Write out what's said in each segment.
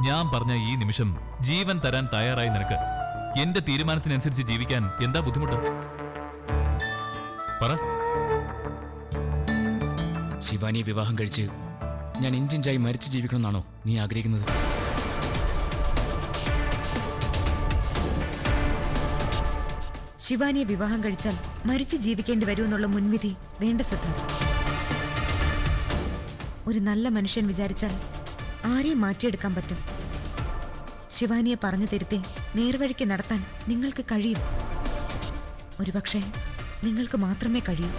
ഞാൻ പറഞ്ഞ ഈ നിമിഷം ജീവൻ തരാൻ തയ്യാറായി നിനക്ക് എന്റെ തീരുമാനത്തിനനുസരിച്ച് ജീവിക്കാൻ എന്താ ബുദ്ധിമുട്ട് പറ ശിവാനിയെ വിവാഹം കഴിച്ച് ഞാൻ ഇഞ്ചിഞ്ചായി മരിച്ചു ജീവിക്കണമെന്നാണോ നീ ആഗ്രഹിക്കുന്നത് ശിവാനിയെ വിവാഹം കഴിച്ചാൽ മരിച്ചു ജീവിക്കേണ്ടി വരുമെന്നുള്ള മുൻവിധി വേണ്ട സിദ്ധാർത്ഥ് ഒരു നല്ല മനുഷ്യൻ വിചാരിച്ചാൽ ആരെയും മാറ്റിയെടുക്കാൻ പറ്റും ശിവാനിയെ പറഞ്ഞു തിരുത്തി നേർവഴിക്ക് നടത്താൻ നിങ്ങൾക്ക് കഴിയും ഒരുപക്ഷെ നിങ്ങൾക്ക് മാത്രമേ കഴിയൂ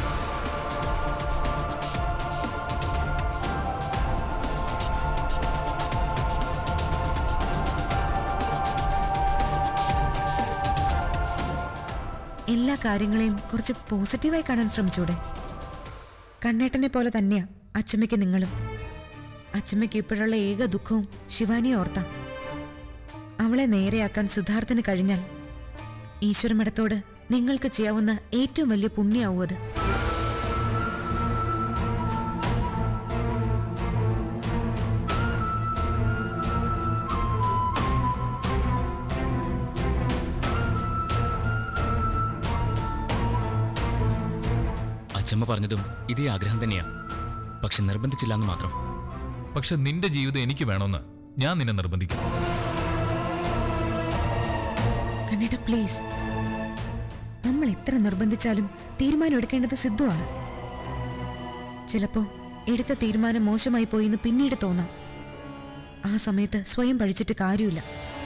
എല്ലാ കാര്യങ്ങളെയും കുറച്ച് പോസിറ്റീവായി കാണാൻ ശ്രമിച്ചൂടെ കണ്ണേട്ടനെ പോലെ തന്നെയാ അച്ചമ്മയ്ക്ക് നിങ്ങളും അച്ചമ്മയ്ക്ക് ഇപ്പോഴുള്ള ഏക ദുഃഖവും ശിവാനിയെ ഓർത്താ അവളെ നേരെയാക്കാൻ സിദ്ധാർത്ഥന് കഴിഞ്ഞാൽ ഈശ്വരമഠത്തോട് നിങ്ങൾക്ക് ചെയ്യാവുന്ന ഏറ്റവും വലിയ പുണ്യാവും അത് അച്ഛമ്മ പറഞ്ഞതും ഇതേ ആഗ്രഹം തന്നെയാ പക്ഷെ നിർബന്ധിച്ചില്ല എന്ന് മാത്രം പക്ഷെ നിന്റെ ജീവിതം എനിക്ക് വേണമെന്ന് ഞാൻ നിന്നെ നിർബന്ധിക്കും കണ്ണേട്ട പ്ലീസ് നമ്മൾ എത്ര നിർബന്ധിച്ചാലും തീരുമാനം എടുക്കേണ്ടത് സിദ്ധുവാണ് ചിലപ്പോ എടുത്ത തീരുമാനം മോശമായി പോയി എന്ന് പിന്നീട് തോന്നാം ആ സമയത്ത് സ്വയം പഴിച്ചിട്ട് കാര്യമില്ല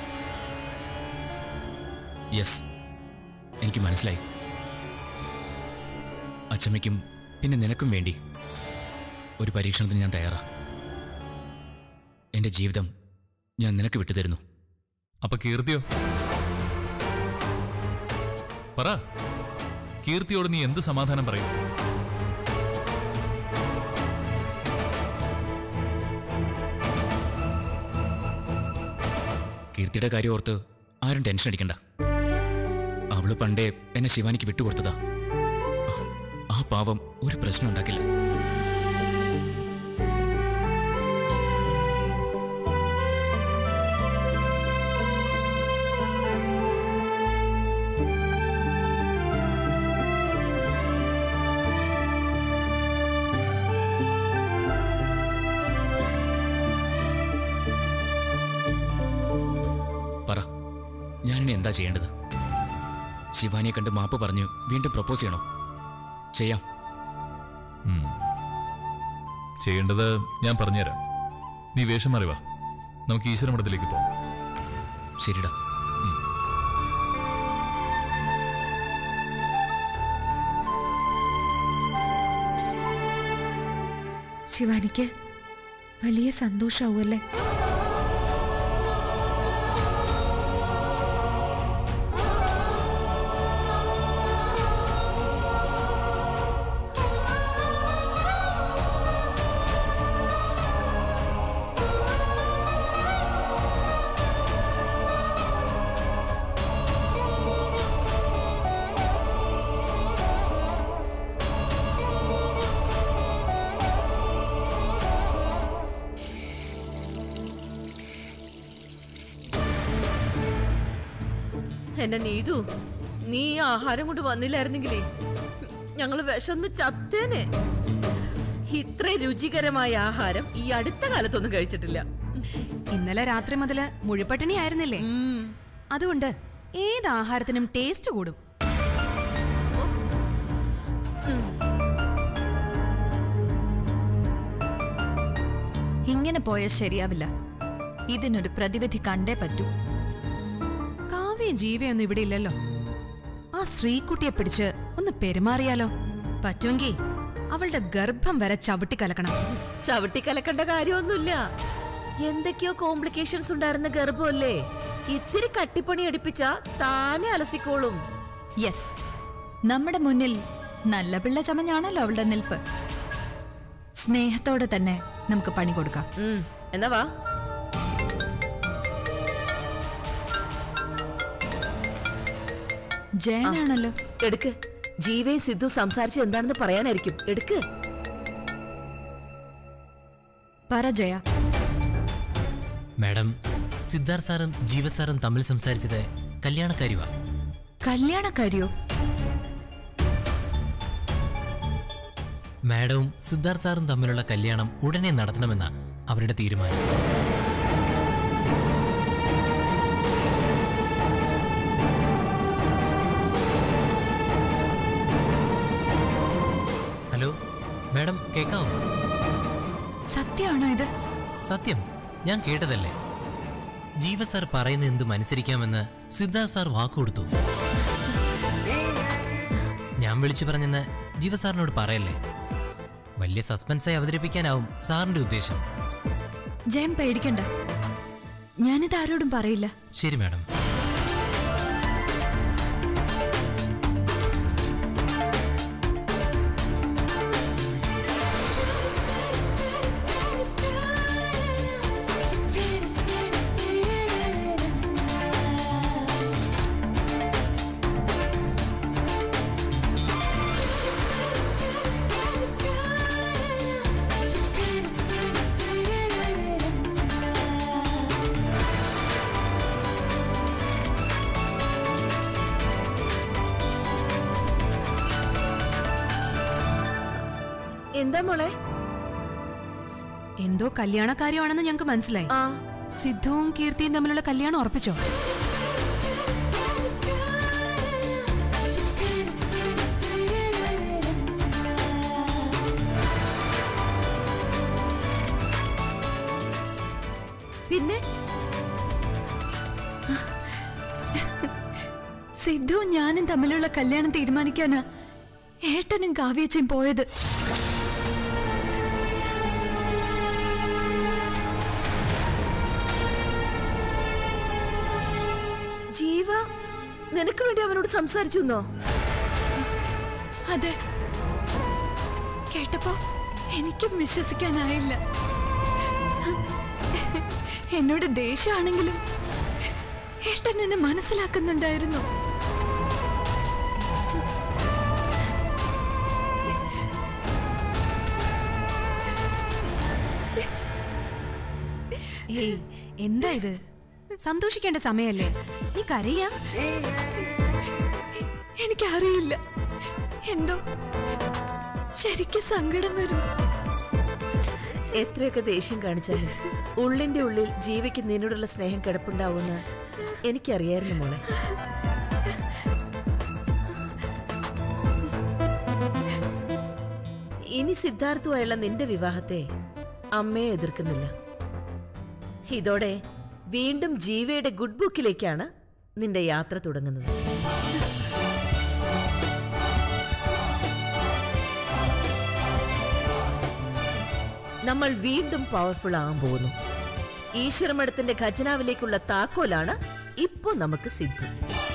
യെസ് എനിക്ക് മനസ്സിലായി അച്ഛമ്മയ്ക്കും പിന്നെ നിനക്കും വേണ്ടി ഒരു പരീക്ഷണത്തിന് ഞാൻ തയ്യാറാ എന്റെ ജീവിതം ഞാൻ നിനക്ക് വിട്ടുതരുന്നു അപ്പൊ കീർത്തിയോ പറ കീർത്തിയോട് നീ എന്ത് സമാധാനം പറയും കീർത്തിയുടെ കാര്യം ഓർത്ത് ആരും ടെൻഷൻ അടിക്കണ്ട അവള് പണ്ടേ എന്നെ ശിവാനിക്ക് വിട്ടുകൊടുത്തതാ ആ- ആ പാവം ഒരു പ്രശ്നം ഉണ്ടാക്കില്ല പറ ഞാനിനി എന്താ ചെയ്യേണ്ടത് ശിവാനിയെ കണ്ട് മാപ്പ് പറഞ്ഞ് വീണ്ടും പ്രപ്പോസ് ചെയ്യണോ ചെയ്യാം ഉം. ചെയ്യേണ്ടത് ഞാൻ പറഞ്ഞുതരാം നീ വേഷം മാറി വാ നമുക്ക് ഈശ്വരമഠത്തിലേക്ക് പോകാം ശരിടാ ശിവാനിക്ക് വലിയ സന്തോഷാവുമല്ലേ എന്നെ നീതു നീ ഈ ആഹാരം കൊണ്ട് വന്നില്ലായിരുന്നെങ്കിലേ ഞങ്ങൾ വിശന്ന് ചത്തേനെ ഇത്ര രുചികരമായ ആഹാരം ഈ അടുത്ത കാലത്തൊന്നും കഴിച്ചിട്ടില്ല ഇന്നലെ രാത്രി മുതല് മുഴുപട്ടിണി ആയിരുന്നില്ലേ അതുകൊണ്ട് ഏത് ആഹാരത്തിനും ടേസ്റ്റ് കൂടും ഇങ്ങനെ പോയാൽ ശരിയാവില്ല ഇതിനൊരു പ്രതിവിധി കണ്ടേ പറ്റൂ കാവ്യ ജീവയൊന്നും ഇവിടെ ഇല്ലല്ലോ ആ ശ്രീകുട്ടിയെ പിടിച്ച് ഒന്ന് പെരുമാറിയാലോ പറ്റുമെങ്കിൽ അവളുടെ ഗർഭം വരെ ചവിട്ടി കലക്കണം ചവിട്ടി കലക്കേണ്ട കാര്യമൊന്നുമില്ല എന്തൊക്കെയോ കോംപ്ലിക്കേഷൻസ് ഉണ്ടായിരുന്ന ഗർഭമല്ലേ ഇത്തിരി കട്ടിപ്പണി എടുപ്പിച്ച താനെ അലസിക്കോളും യെസ് നമ്മുടെ മുന്നിൽ നല്ല പിള്ള ചമഞ്ഞാണല്ലോ അവളുടെ നിൽപ്പ് സ്നേഹത്തോടെ തന്നെ നമുക്ക് പണി കൊടുക്കാം ഉം, എന്നാ വാ ജയനാണല്ലോ എടുക്ക് ജീവയും സിദ്ധു സംസാരിച്ച് എന്താണെന്ന് പറയാനായിരിക്കും എടുക്ക് പറ ജയ മാഡം സിദ്ധാർത്ഥ് സാറും ജീവ സാറും തമ്മിൽ സംസാരിച്ചത് കല്യാണക്കാരിവാ കല്യാണക്കാരിയോ മാഡവും സിദ്ധാർത്ഥ് സാറും തമ്മിലുള്ള കല്യാണം ഉടനെ നടത്തണമെന്ന അവരുടെ തീരുമാനം ഹലോ മാഡം കേൾക്കാവോ സത്യമാണോ ഇത് സത്യം ഞാൻ കേട്ടതല്ലേ ജീവ സാർ പറയുന്ന എന്തും അനുസരിക്കാമെന്ന് സിദ്ധാർത്ഥ് സാർ വാക്കുകൊടുത്തു ഞാൻ വിളിച്ചു പറഞ്ഞെന്ന് ജീവ സാറിനോട് പറയല്ലേ വലിയ സസ്പെൻസായി അവതരിപ്പിക്കാനാവും സാറിന്റെ ഉദ്ദേശം ജയം പേടിക്കണ്ട ഞാനിത് ആരോടും പറയില്ല ശരി മാഡം എന്താ മോളെ എന്തോ കല്യാണക്കാര്യമാണെന്ന് ഞങ്ങൾക്ക് മനസ്സിലായി ആ സിദ്ധുവും കീർത്തിയും തമ്മിലുള്ള കല്യാണം ഉറപ്പിച്ചോ പിന്നെ സിദ്ധുവും ഞാനും തമ്മിലുള്ള കല്യാണം തീരുമാനിക്കാനാ ഏട്ടനും കാവ്യച്ചയും പോയത് ജീവ നിനക്ക് വേണ്ടി അവനോട് സംസാരിച്ചെന്നോ അതെ കേട്ടപ്പോ എനിക്കും വിശ്വസിക്കാനായില്ല എന്നോട് ദേഷ്യമാണെങ്കിലും ഏട്ടൻ എന്നെ മനസ്സിലാക്കുന്നുണ്ടായിരുന്നു ഏയ് എന്താ ഇത് സന്തോഷിക്കേണ്ട സമയല്ലേ നീ കരയാ എനിക്കറിയില്ല എന്തോ ശരിക്കും സങ്കടം വരുന്നു എത്രയൊക്കെ ദേഷ്യം കാണിച്ചാലും ഉള്ളിന്റെ ഉള്ളിൽ ജീവിക്ക് നിന്നോടുള്ള സ്നേഹം കിടപ്പുണ്ടാവുമെന്ന് എനിക്കറിയായിരുന്നു മോളെ ഇനി സിദ്ധാർത്ഥുമായുള്ള നിന്റെ വിവാഹത്തെ അമ്മയെ എതിർക്കുന്നില്ല ഇതോടെ വീണ്ടും ജീവയുടെ ഗുഡ് ബുക്കിലേക്കാണ് നിന്റെ യാത്ര തുടങ്ങുന്നത് നമ്മൾ വീണ്ടും പവർഫുൾ ആകാൻ പോകുന്നു ഈശ്വരമഠത്തിന്റെ ഖജനാവിലേക്കുള്ള താക്കോലാണ് ഇപ്പോ നമുക്ക് സിദ്ധു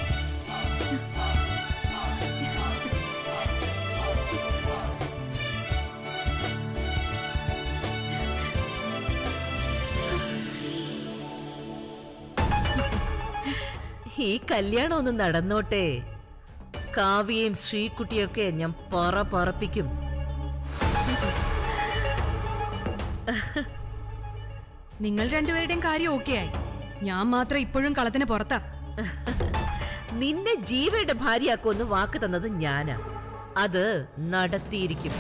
ഈ കല്യാണം ഒന്ന് നടന്നോട്ടെ കാവ്യയും ശ്രീകുട്ടിയൊക്കെ ഞാൻ പറ പറപ്പിക്കും നിങ്ങൾ രണ്ടുപേരുടെയും കാര്യം ഓക്കെ ആയി ഞാൻ മാത്രം ഇപ്പോഴും കളത്തിന് പുറത്താ നിന്നെ ജീവയുടെ ഭാര്യയാക്കുമെന്ന് വാക്ക് തന്നത് ഞാനാ അത് നടത്തിയിരിക്കും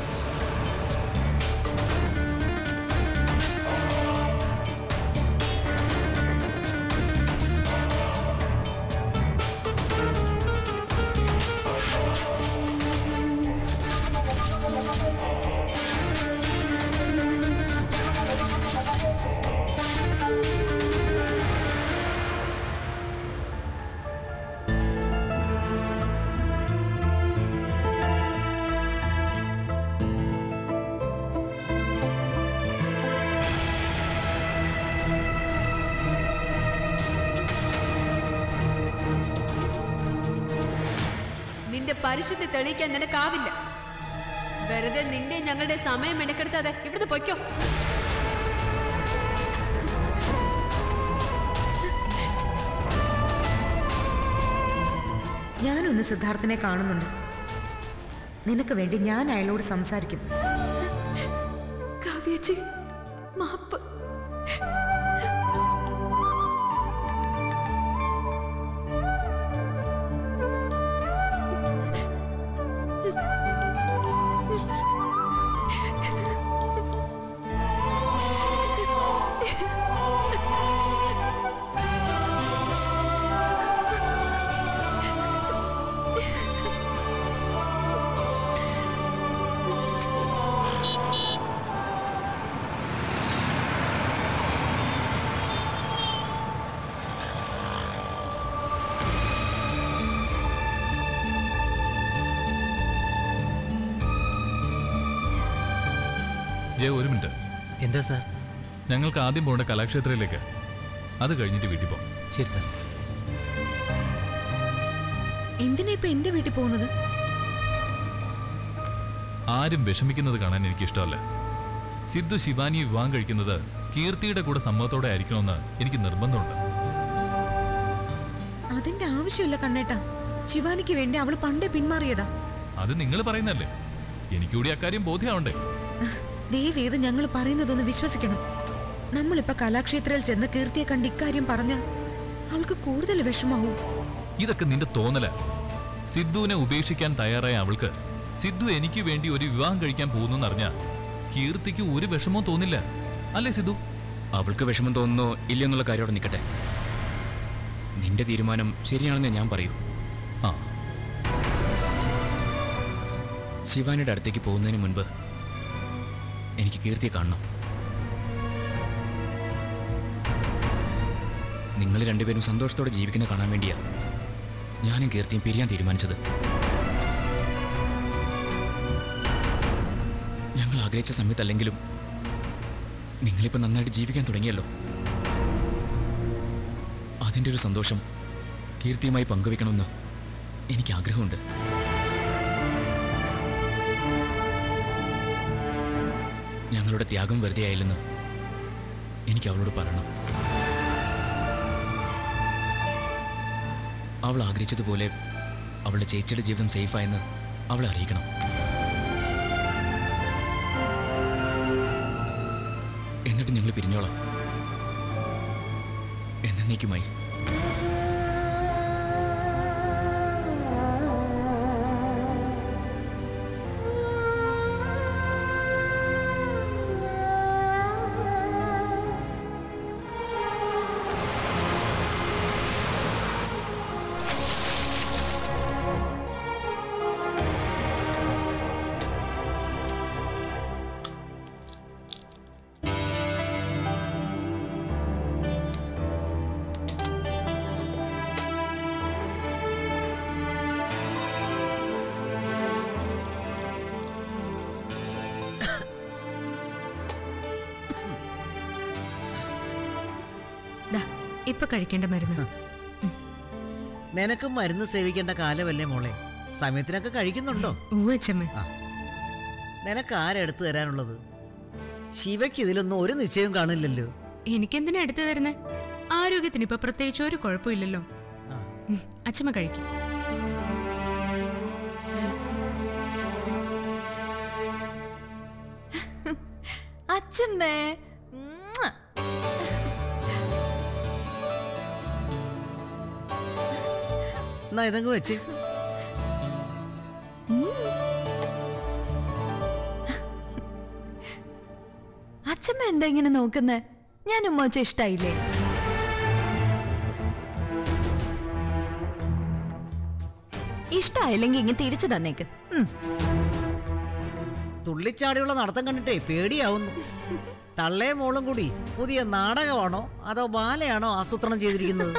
നിന്റെ പരിശുദ്ധി തെളിയിക്കാൻ നിനക്കാവില്ല വെറുതെ നിന്റെ ഞങ്ങളുടെ സമയം മെനക്കെടുത്താതെ ഇവിടുന്ന് പൊയ്ക്കോ ഞാനൊന്ന് സിദ്ധാർത്ഥിനെ കാണുന്നുണ്ട് നിനക്ക് വേണ്ടി ഞാൻ അയാളോട് സംസാരിക്കും കാവ്യച്ചി മാപ്പ് ജയ ഒരു മിനിറ്റ് എന്താ സാർ ഞങ്ങൾക്ക് ആദ്യം പോകേണ്ട കലാക്ഷേത്രയിലേക്ക് അത് കഴിഞ്ഞിട്ട് വീട്ടിൽ പോകാം ശരി സാർ എന്തിനാ ഇപ്പൊ എന്റെ വീട്ടിൽ പോകുന്നത് ആരും വിഷമിക്കുന്നത് കാണാൻ എനിക്ക് ഇഷ്ടമല്ല സിദ്ധു ശിവാനിയെ വിവാഹം കഴിക്കുന്നത് കീർത്തിയുടെ കൂടെ സമ്മതത്തോടെ ആയിരിക്കണമെന്ന് എനിക്ക് നിർബന്ധമുണ്ട് അതിന്റെ ആവശ്യമില്ല കണ്ണേട്ടാ ശിവാനിക്ക് വേണ്ടി അവള് പണ്ടേ പിന്മാറിയതാ അത് നിങ്ങൾ പറയുന്നല്ലേ എനിക്കൂടി അക്കാര്യം ബോധ്യമാവണ്ടേ ദയവേത് ഞങ്ങൾ പറയുന്നതൊന്ന് വിശ്വസിക്കണം നമ്മളിപ്പോ കലാക്ഷേത്രയിൽ ചെന്ന് കീർത്തിയെ കണ്ട് ഇക്കാര്യം പറഞ്ഞ അവൾക്ക് കൂടുതൽ വിഷമാവും ഇതൊക്കെ നിന്റെ തോന്നല സിദ്ധുവിനെ ഉപേക്ഷിക്കാൻ തയ്യാറായ അവൾക്ക് സിദ്ധു എനിക്ക് വേണ്ടി ഒരു വിവാഹം കഴിക്കാൻ പോകുന്നു അറിഞ്ഞ കീർത്തിക്ക് ഒരു വിഷമവും തോന്നില്ല അല്ലേ സിദ്ധു അവൾക്ക് വിഷമം തോന്നുന്നോ ഇല്ലയോ എന്നുള്ള കാര്യം അവിടെ നിൽക്കട്ടെ നിന്റെ തീരുമാനം ശരിയാണെന്ന് ഞാൻ പറയൂ ആ ശിവാനിയുടെ അടുത്തേക്ക് പോകുന്നതിന് മുൻപ് എനിക്ക് കീർത്തിയെ കാണണം നിങ്ങൾ രണ്ടുപേരും സന്തോഷത്തോടെ ജീവിക്കുന്ന കാണാൻ വേണ്ടിയാ ഞാനും കീർത്തിയും പിരിയാൻ തീരുമാനിച്ചത് ഞങ്ങൾ ആഗ്രഹിച്ച സമയത്തല്ലെങ്കിലും നിങ്ങളിപ്പോൾ നന്നായിട്ട് ജീവിക്കാൻ തുടങ്ങിയല്ലോ അതിൻ്റെ ഒരു സന്തോഷം കീർത്തിയുമായി പങ്കുവെക്കണമെന്ന് എനിക്ക് ആഗ്രഹമുണ്ട് ഞങ്ങളുടെ ത്യാഗം വെറുതെ ആയില്ലെന്ന് എനിക്ക് അവളോട് പറയണം അവൾ ആഗ്രഹിച്ചതുപോലെ അവളുടെ ചേച്ചിയുടെ ജീവിതം സേഫായെന്ന് അവളെ അറിയിക്കണം എന്നിട്ട് ഞങ്ങൾ പിരിഞ്ഞോളാം എന്നേക്കുമായി ദാ ഇപ്പൊ കഴിക്കേണ്ട മരുന്ന് നിനക്ക് മരുന്ന് സേവിക്കേണ്ട കാലമല്ലേ മോളെ സമയത്തിനൊക്കെ കഴിക്കുന്നുണ്ടോ ഊവച്ചമ്മ നിനക്ക് ആരെടുത്തു തരാനുള്ളത് ശിവയ്ക്ക് ഇതിലൊന്നും ഒരു നിശ്ചയവും കാണില്ലല്ലോ എനിക്കെന്തിനാ എടുത്തു തരുന്നേ ആരോഗ്യത്തിന് ഇപ്പൊ പ്രത്യേകിച്ച് ഒരു കുഴപ്പമില്ലല്ലോ ആ. ഉം, അച്ഛമ്മ കഴിക്കും അച്ഛമ്മേ എന്നാ ഇതങ്ങ് വെച്ച് അച്ഛമ്മ എന്താ ഇങ്ങനെ നോക്കുന്നേ ഞാൻ ഉമ്മച്ച ഇഷ്ടായില്ലേ ഇഷ്ടായില്ലെങ്കിൽ ഇങ്ങനെ തിരിച്ചു തന്നേക്ക് ഉം. തുള്ളിച്ചാടിയുള്ള നടത്തം കണ്ടിട്ടേ പേടിയാവുന്നു തള്ളേ മോളും കൂടി പുതിയ നാടകമാണോ അതോ ബാലയാണോ ആസൂത്രണം ചെയ്തിരിക്കുന്നത്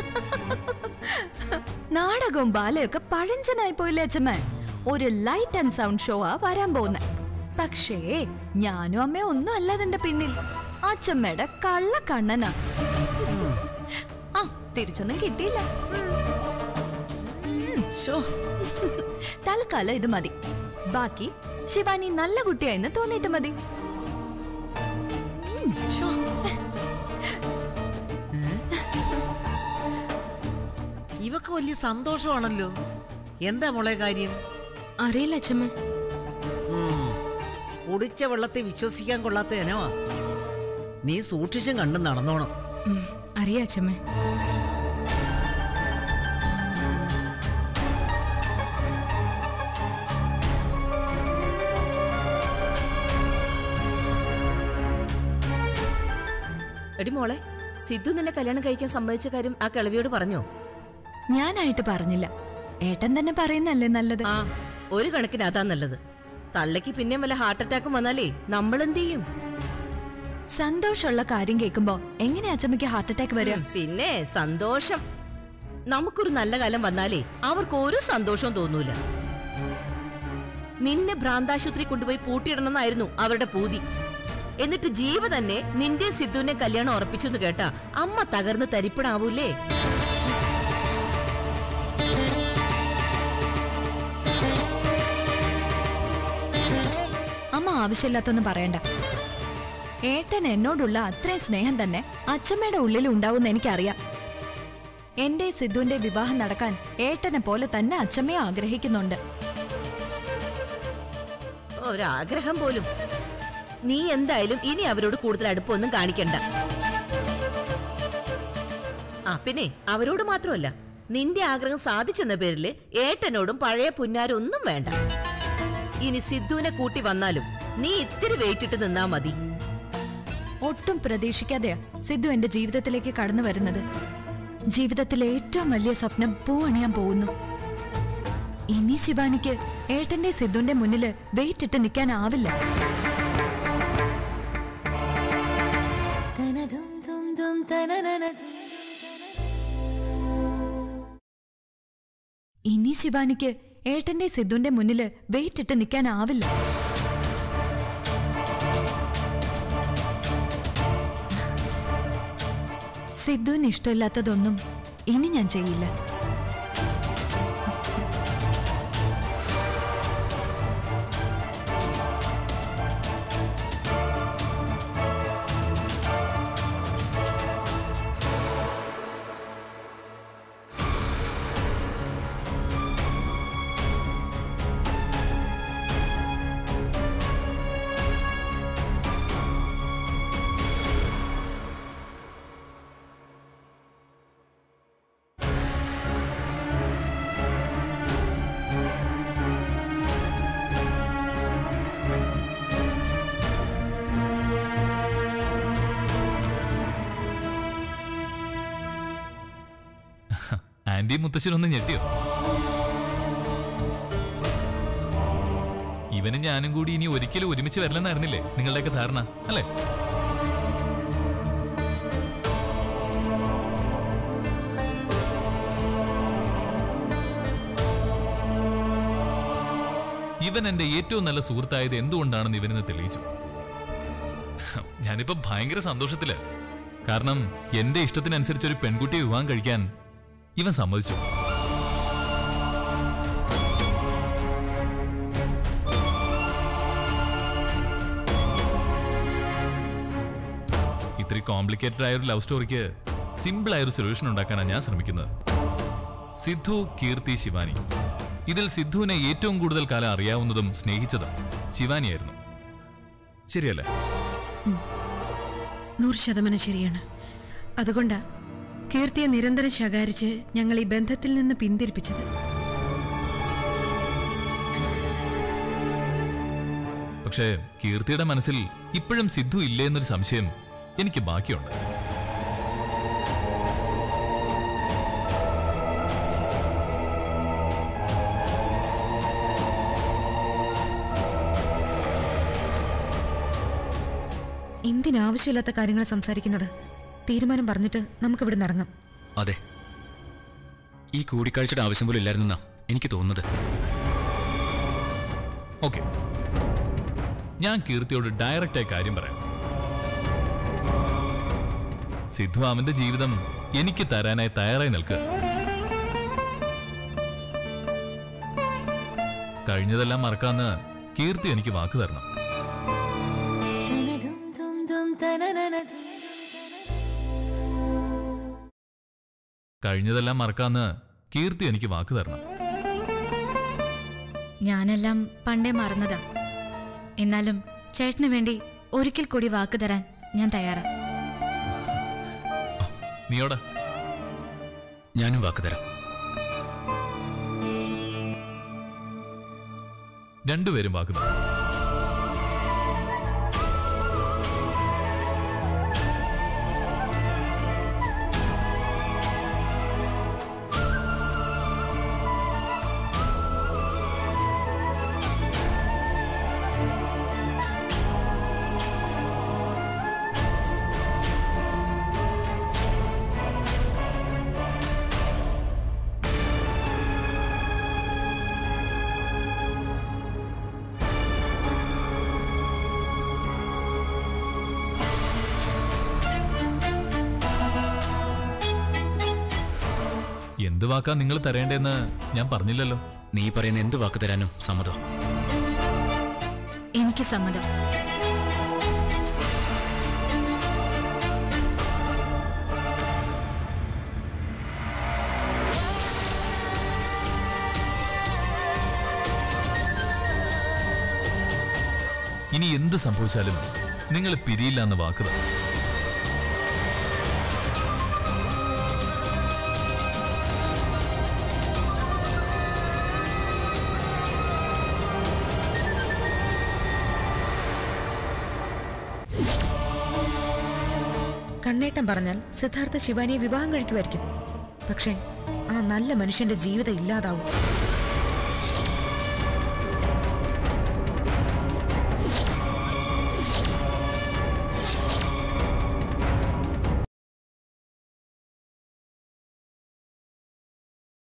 നാടകവും ബാലയൊക്കെ പഴഞ്ചനായി പോയില്ലേ അച്ഛമ്മ ഒരു ലൈറ്റ് ആൻഡ് സൗണ്ട് ഷോ ആ വരാൻ പോകുന്നത് പക്ഷേ ഞാനും അമ്മയും ഒന്നും അല്ലാതിന്റെ പിന്നിൽ അച്ഛമ്മയുടെ കള്ള കണ്ണനാ ആ തിരിച്ചൊന്നും കിട്ടിയില്ല ഉം. ശോ തൽക്കാലം ഇത് മതി ബാക്കി ശിവാനി നല്ല കുട്ടിയായിന്ന് തോന്നിയിട്ട് മതി ശോ. ഏ? ഇവക്ക് വലിയ സന്തോഷമാണല്ലോ എന്താ മോളെ കാര്യം അറിയില്ല അച്ഛമ്മ ഉം. കുടിച്ച വെള്ളത്തെ വിശ്വസിക്കാൻ കൊള്ളാത്ത ഇനവാ നീ സൂക്ഷിച്ചും കണ്ടും നടന്നോണം ഉം, അറിയാം അച്ഛമ്മ എടി മോളെ സിദ്ധു നിന്നെ കല്യാണം കഴിക്കാൻ സമ്മതിച്ച കാര്യം ആ കിളവിയോട് പറഞ്ഞോ ഞാനായിട്ട് പറഞ്ഞില്ല ഏട്ടൻ തന്നെ പറയുന്നല്ലേ നല്ലത് ആ ഒരു കണക്കിന് അതാ നല്ലത് തള്ളയ്ക്ക് പിന്നെയും വല്ല ഹാർട്ട് അറ്റാക്കും വന്നാലേ നമ്മൾ എന്ത് ചെയ്യും സന്തോഷമുള്ള കാര്യം കേൾക്കുമ്പോ എങ്ങനെയാ അച്ഛമ്മയ്ക്ക് ഹാർട്ട് അറ്റാക്ക് വരിക ഉം, പിന്നെ സന്തോഷം നമുക്കൊരു നല്ല കാലം വന്നാലേ അവർക്ക് ഒരു സന്തോഷവും തോന്നൂല നിന്നെ ഭ്രാന്താശുപത്രി കൊണ്ടുപോയി പൂട്ടിയിടണമെന്നായിരുന്നു അവരുടെ പൂതി എന്നിട്ട് ജീവ തന്നെ നിന്റെ സിദ്ധുവിനെ കല്യാണം ഉറപ്പിച്ചെന്ന് കേട്ടാ അമ്മ തകർന്ന് തരിപ്പണാവൂലേ അമ്മ ആവശ്യമില്ലാത്തൊന്നും പറയണ്ട ഏട്ടൻ എന്നോടുള്ള അത്രയും സ്നേഹം തന്നെ അച്ഛമ്മയുടെ ഉള്ളിൽ ഉണ്ടാവുമെന്ന് എനിക്കറിയാം എന്റെ സിദ്ധുവിന്റെ വിവാഹം നടക്കാൻ ഏട്ടനെ പോലെ തന്നെ അച്ഛമ്മയെ ആഗ്രഹിക്കുന്നുണ്ട് ഒരാഗ്രഹം പോലും നീ എന്തായാലും ഇനി അവരോട് കൂടുതൽ അടുപ്പമൊന്നും കാണിക്കണ്ട ആ പിന്നെ അവരോട് മാത്രമല്ല നിന്റെ ആഗ്രഹം സാധിച്ചെന്ന പേരില് ഏട്ടനോടും പഴയ പുന്നാരും ഒന്നും വേണ്ട ഇനി സിദ്ധുവിനെ കൂട്ടി വന്നാലും നീ ഇത്തിരി വെയിറ്റിട്ട് നിന്നാ മതി ഒട്ടും പ്രതീക്ഷിക്കാതെയാ സിദ്ധു എന്റെ ജീവിതത്തിലേക്ക് കടന്നു വരുന്നത് ജീവിതത്തിലെ ഏറ്റവും വലിയ സ്വപ്നം പൂവണിയാൻ പോകുന്നു ഇനി ശിവാനിക്ക് ഏട്ടന്റെ സിദ്ധുവിന്റെ മുന്നില് വെയിറ്റ് ഇട്ട് നിൽക്കാനാവില്ല ഇനി ശിവാനിക്ക് ഏട്ടന്റെ സിദ്ധുവിന്റെ മുന്നില് വെയിറ്റ് ഇട്ട് നിൽക്കാനാവില്ല സിദ്ധുവിന് ഇഷ്ടമില്ലാത്തതൊന്നും ഇനി ഞാൻ ചെയ്യില്ല ആന്റി മുത്തശ്ശനൊന്ന് ഞെട്ടിയോ ഇവനും ഞാനും കൂടി ഇനി ഒരിക്കലും ഒരുമിച്ച് വരില്ലെന്നായിരുന്നില്ലേ നിങ്ങളുടെയൊക്കെ ധാരണ അല്ലേ ഇവൻ എന്റെ ഏറ്റവും നല്ല സുഹൃത്തായത് എന്തുകൊണ്ടാണെന്ന് ഇവനെന്ന് തെളിയിച്ചു ഞാനിപ്പോ ഭയങ്കര സന്തോഷത്തില് കാരണം എന്റെ ഇഷ്ടത്തിനനുസരിച്ച് ഒരു പെൺകുട്ടിയെ വിവാഹം കഴിക്കാൻ ഇവൻ സമ്മതിച്ചു ഇത്തിരി കോംപ്ലിക്കേറ്റഡ് ആയ ഒരു ലവ് സ്റ്റോറിക്ക് സിമ്പിൾ ആയ ഒരു സൊല്യൂഷൻ ഉണ്ടാക്കാനാണ് ഞാൻ ശ്രമിക്കുന്നത് സിദ്ധു കീർത്തി ശിവാനി ഇതിൽ സിദ്ധുവിനെ ഏറ്റവും കൂടുതൽ കാലം അറിയാവുന്നതും സ്നേഹിച്ചതും ശിവാനിയായിരുന്നു ശരിയല്ലേ നൂറ് ശതമാനം ശരിയാണ് അതുകൊണ്ടാ കീർത്തിയെ നിരന്തരം ശകാരിച്ച് ഞങ്ങൾ ഈ ബന്ധത്തിൽ നിന്ന് പിന്തിരിപ്പിച്ചത് പക്ഷേ കീർത്തിയുടെ മനസ്സിൽ ഇപ്പോഴും സിദ്ധു ഇല്ലേ എന്നൊരു സംശയം എനിക്ക് ബാക്കിയുണ്ട് എന്തിനാവശ്യമില്ലാത്ത കാര്യങ്ങൾ സംസാരിക്കുന്നത് തീരുമാനം പറഞ്ഞിട്ട് നമുക്കിവിടെ ഇറങ്ങാം അതെ ഈ കൂടിക്കാഴ്ചയുടെ ആവശ്യം പോലും ഇല്ലായിരുന്നാ എനിക്ക് തോന്നുന്നത് ഓക്കെ ഞാൻ കീർത്തിയോട് ഡയറക്റ്റായി കാര്യം പറയാം സിദ്ധു അവന്റെ ജീവിതം എനിക്ക് തരാനായി തയ്യാറായി നിൽക്കുക കഴിഞ്ഞതെല്ലാം മറക്കാന്ന് കീർത്തി എനിക്ക് വാക്ക് തരണം കഴിഞ്ഞതെല്ലാം മറക്കാന്ന് കീർത്തി എനിക്ക് വാക്ക് തരണം ഞാനെല്ലാം പണ്ടേ മറന്നതാ എന്നാലും ചേട്ടന് വേണ്ടി ഒരിക്കൽ കൂടി വാക്ക് തരാൻ ഞാൻ തയ്യാറാ നീയോടാ ഞാനും വാക്ക് തരാം രണ്ടുപേരും വാക്ക് തരണം എന്ത് വാക്കാ നിങ്ങൾ തരേണ്ടതെന്ന് ഞാൻ പറഞ്ഞില്ലല്ലോ നീ പറയുന്ന എന്ത് വാക്ക് തരാനും സമ്മതം എനിക്ക് സമ്മതം ഇനി എന്ത് സംഭവിച്ചാലും നിങ്ങൾ പിരിയില്ല എന്ന് വാക്ക് തന്നു കണ്ണേട്ടൻ പറഞ്ഞാൽ സിദ്ധാർത്ഥ ശിവാനിയെ വിവാഹം കഴിക്കുമായിരിക്കും പക്ഷേ ആ നല്ല മനുഷ്യന്റെ ജീവിതം ഇല്ലാതാവും